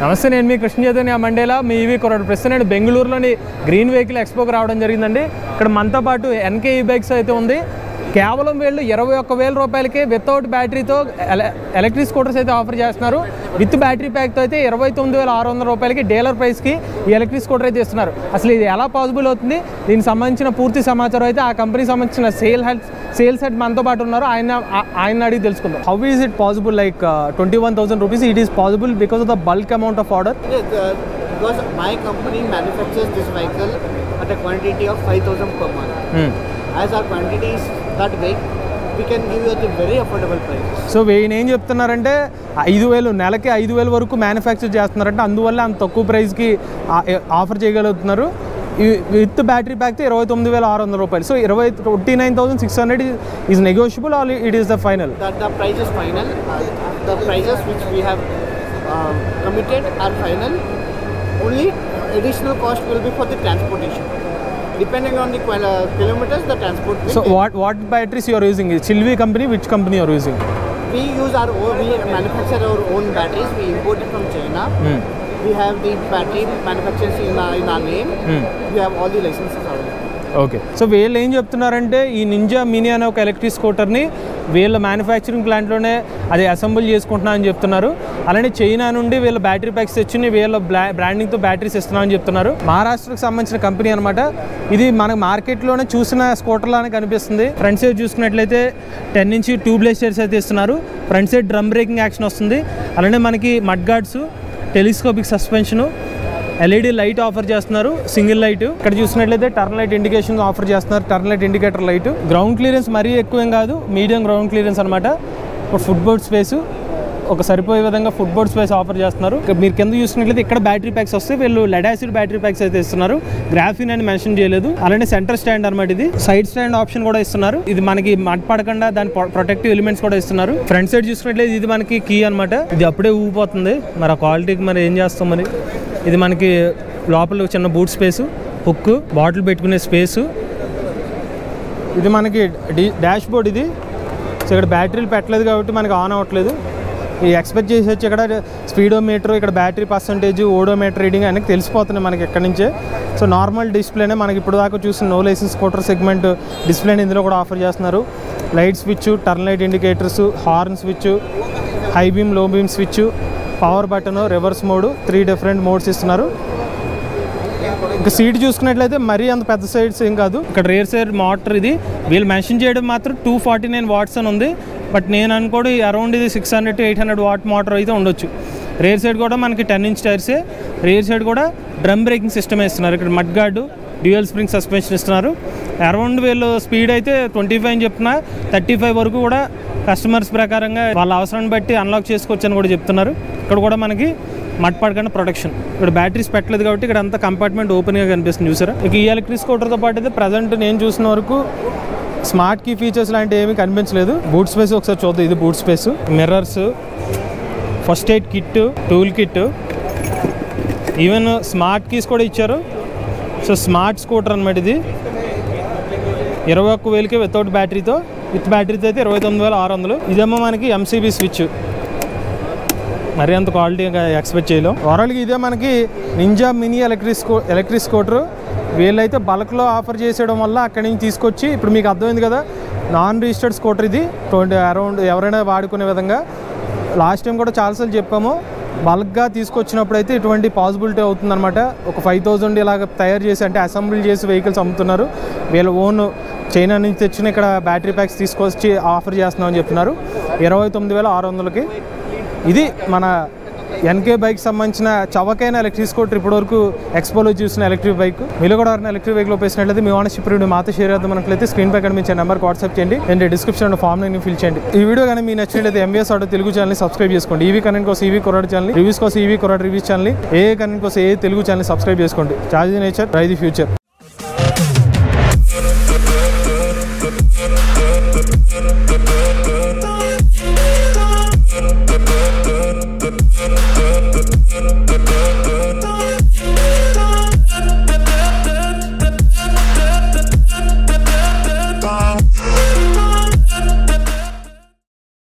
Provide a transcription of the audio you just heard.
నమస్తే నేను మీ కృష్ణ చైతన్య మండేలా మీ ఈవీ కొరడు ప్రస్తుతం నేను బెంగళూరులోని గ్రీన్ వెహికల్ ఎక్స్పోకి రావడం జరిగిందండి ఇక్కడ మనతో పాటు ఎన్కే ఈ బైక్స్ అయితే ఉంది కేవలం వీళ్ళు ఇరవై ఒక్క వేల రూపాయలకి వితౌట్ బ్యాటరీతో ఎల- ఎలక్ట్రిక్ స్కూటర్స్ అయితే ఆఫర్ చేస్తున్నారు విత్ బ్యాటరీ ప్యాక్తో అయితే ఇరవై తొమ్మిది వేల ఆరు వందల రూపాయలకి డీలర్ ప్రైస్కి ఈ ఎలక్ట్రిక్ స్కూటర్ అయితే ఇస్తున్నారు అసలు ఇది ఎలా పాసిబుల్ అవుతుంది దీనికి సంబంధించిన పూర్తి సమాచారం అయితే ఆ కంపెనీకి సంబంధించిన సేల్ హెడ్ సేల్స్ హెడ్ మనతో పాటు ఉన్నారు ఆయన ఆ- ఆయన అడిగి తెలుసుకుందాం how is it possible like twenty one thousand rupees it is possible because of the bulk amount of order Yes, uh, because my company manufactures this vehicle at a quantity of 5000 per month. As our quantity is that big, we can give you at a very affordable price. So ఈయన ఏం చెప్తున్నారంటే ఐదు వేలు నెలకి ఐదు వేల వరకు manufacture చేస్తున్నారంటే అందువల్ల అంత తక్కువ ప్రైస్కి ఆఫర్ చేయగలుగుతున్నారు విత్ బ్యాటరీ ప్యాక్తో ఇరవై తొమ్మిది వేల ఆరు వందల రూపాయలు సో ఇరవై twenty nine thousand six hundred is negotiable all it is the final That the price is final. Uh, the prices which we have uh, committed are final. Only additional cost will be for the transportation. Depending on the qual- uh, kilometers, the transport will so vary. What what batteries you are using Chilwee company which company you are using We use our own, we manufacture our own batteries. We import it from China. We have the battery manufacturers in our, in our name. We have all the licenses available. Okay so వీళ్ళు ఏం చెప్తున్నారంటే ఈ ninja mini అనే ఒక electric స్కూటర్ని వీళ్ళ manufacturing ప్లాంట్లోనే అది assemble చేసుకుంటున్నా అని చెప్తున్నారు అలానే చైనా నుండి వీళ్ళ బ్యాటరీ ప్యాక్స్ తెచ్చి వీళ్ళ బ్లా బ్రాండింగ్తో బ్యాటరీస్ ఇస్తున్నా అని చెప్తున్నారు మహారాష్ట్రకు సంబంధించిన కంపెనీ అనమాట ఇది మన మార్కెట్లోనే చూసిన స్కూటర్ లానే కనిపిస్తుంది ఫ్రంట్ సైడ్ చూసుకున్నట్లయితే టెన్ నుంచి ట్యూబ్లెస్ చైర్స్ అయితే ఇస్తున్నారు front side drum braking action వస్తుంది అలానే మనకి mud guards telescopic suspension LED light offer చేస్తున్నారు సింగిల్ లైట్ ఇక్కడ చూసినట్లయితే టర్న్ లైట్ ఇండికేషన్ ఆఫర్ చేస్తున్నారు turn light indicator light ground clearance మరీ ఎక్కువేం కాదు మీడియం గ్రౌండ్ క్లియరెన్స్ అనమాట ఫుట్బోర్డ్ స్పేస్ ఒక సరిపోయే విధంగా ఫుట్బోర్డ్ స్పేస్ ఆఫర్ చేస్తున్నారు ఇక మీరు కింద చూసినట్లయితే ఇక్కడ బ్యాటరీ ప్యాక్స్ వస్తే వీళ్ళు లెడ్ యాసిడ్ బ్యాటరీ ప్యాక్స్ అయితే ఇస్తున్నారు గ్రాఫిన్ అని మెన్షన్ చేయలేదు అలానే సెంటర్ స్టాండ్ అనమాట ఇది సైడ్ స్టాండ్ ఆప్షన్ కూడా ఇస్తున్నారు ఇది మనకి మడ్ పడకుండా దాని ప్రొటెక్టివ్ ఎలిమెంట్స్ కూడా ఇస్తున్నారు ఫ్రంట్ సైడ్ చూసినట్లయితే ఇది మనకి కీ అనమాట ఇది అప్పుడే ఊగిపోతుంది మరి ఆ క్వాలిటీకి మరి ఏం చేస్తాం మరి ఇది మనకి లోపల చిన్న బూట్ స్పేసు హుక్ బాటిల్ పెట్టుకునే స్పేసు ఇది మనకి డాష్ బోర్డ్ ఇది సో ఇక్కడ బ్యాటరీలు పెట్టలేదు కాబట్టి మనకి ఆన్ అవ్వట్లేదు ఈ ఎక్స్పెక్ట్ చేసి వచ్చి ఇక్కడ స్పీడోమీటర్ ఇక్కడ బ్యాటరీ పర్సంటేజ్ ఓడోమీటర్ రీడింగ్ అనేది తెలిసిపోతున్నాయి మనకి ఎక్కడి నుంచే సో నార్మల్ డిస్ప్లేనే మనకి ఇప్పుడు దాకా చూసిన నో లైసెన్స్ స్కూటర్ సెగ్మెంట్ డిస్ప్లేని ఇందులో కూడా ఆఫర్ చేస్తున్నారు light switch turn light indicators horn switch high beam low beam switch power button reverse mode three different modes ఇస్తున్నారు ఇంకా సీట్ చూసుకున్నట్లయితే మరీ అంత పెద్ద సైడ్స్ ఏం కాదు ఇక్కడ రేర్ సైడ్ మోటార్ ఇది వీళ్ళు మెన్షన్ చేయడం మాత్రం టూ ఫార్టీ నైన్ వాట్స్ అని ఉంది బట్ నేను అనుకోడు అరౌండ్ ఇది six hundred to eight hundred watt motor అయితే ఉండొచ్చు రేర్ సైడ్ కూడా మనకి టెన్ ఇంచ్ టైర్సే రేర్ సైడ్ కూడా డ్రమ్ బ్రేకింగ్ సిస్టమ్ ఇస్తున్నారు ఇక్కడ mud guard dual spring suspension ఇస్తున్నారు అరౌండ్ వీళ్ళు స్పీడ్ అయితే ట్వంటీ ఫైవ్ అని చెప్తున్నా థర్టీ ఫైవ్ వరకు కూడా కస్టమర్స్ ప్రకారంగా వాళ్ళ అవసరాన్ని బట్టి అన్లాక్ చేసుకోవచ్చు అని కూడా చెప్తున్నారు ఇక్కడ కూడా మనకి మట్ పడకుండా ప్రొటెక్షన్ ఇక్కడ బ్యాటరీస్ పెట్టలేదు కాబట్టి ఇక్కడ అంతా కంపార్ట్మెంట్ ఓపెన్గా కనిపిస్తుంది చూసారా ఇక ఈ ఎలక్ట్రిక్ స్కూటర్తో పాటు అయితే ప్రజెంట్ నేను చూసిన వరకు స్మార్ట్ కీ ఫీచర్స్ లాంటివి ఏమీ కనిపించలేదు బూట్ స్పేస్ ఒకసారి చూద్దాం ఇది boot space mirrors first aid kit tool kit even smart keys కూడా ఇచ్చారు సో స్మార్ట్ స్కూటర్ అనమాట ఇది ఇరవై ఒక్క వేలకి వితౌట్ బ్యాటరీతో విత్ బ్యాటరీతో అయితే ఇరవై తొమ్మిది వేల ఆరు వందలు ఇదేమో మనకి ఎంసీబీ స్విచ్ మరీ అంత క్వాలిటీ ఎక్స్పెక్ట్ చేయలేం ఓవరాల్గా ఇదే మనకి నింజా మినీ ఎలక్ట్రిక్ స్కూ ఎలక్ట్రిక్ స్కూటర్ వీళ్ళైతే బల్క్లో ఆఫర్ చేసేయడం వల్ల అక్కడి నుంచి తీసుకొచ్చి ఇప్పుడు మీకు అర్థమైంది కదా నాన్ రిజిస్టర్డ్ స్కూటర్ ఇది ట్వంటీ అరౌండ్ ఎవరైనా వాడుకునే విధంగా లాస్ట్ టైం కూడా చాలాసార్లు చెప్పాము బల్క్గా తీసుకొచ్చినప్పుడు అయితే ఇటువంటి పాసిబిలిటీ అవుతుందన్నమాట ఒక ఫైవ్ థౌజండ్ ఇలాగ తయారు చేసి అంటే అసెంబ్లీ చేసి వెహికల్స్ అమ్ముతున్నారు వీళ్ళ ఓన్ చైనా నుంచి తెచ్చిన ఇక్కడ బ్యాటరీ ప్యాక్స్ తీసుకొచ్చి ఆఫర్ చేస్తున్నామని చెప్తున్నారు ఇరవై తొమ్మిది వేల ఆరు వందలకి ఇది మన ఎన్కే బైక్ సంబంధించిన చవకైన ఎలక్ట్రిక్ స్కూటర్ ఇప్పటివరకు ఎక్స్పోలో చూసిన ఎలక్ట్రిక్ బైక్ మీరు కూడా ఎవరైనా ఎలక్ట్రిక్ బైక్లో ఉపయోగించినట్లయితే మీ ఓనర్షిప్ రివ్యూ మాతో షేర్ చేద్దాం అనుకులైతే స్క్రీన్ పై కనిపించే నెంబర్కి వాట్సాప్ చేయండి అండ్ డిస్క్రిప్షన్ ఫామ్ నేను ఫిల్ చేయండి ఈ వీడియో కానీ మీ నచ్చినట్లయితే MBS auto Telugu channel subscribe చేసుకోండి ఈవీ కరెంట్ కోసం ఈవీ కొరాడ్ ఛానల్ రివ్యూస్ కోసం ఈవీ కొరాడ్ రివ్యూస్ ఛానల్ ఏ కరెంట్ కోసం ఏ తెలుగు ఛానల్ సబ్స్క్రైబ్ చేసుకోండి charge nature drive the future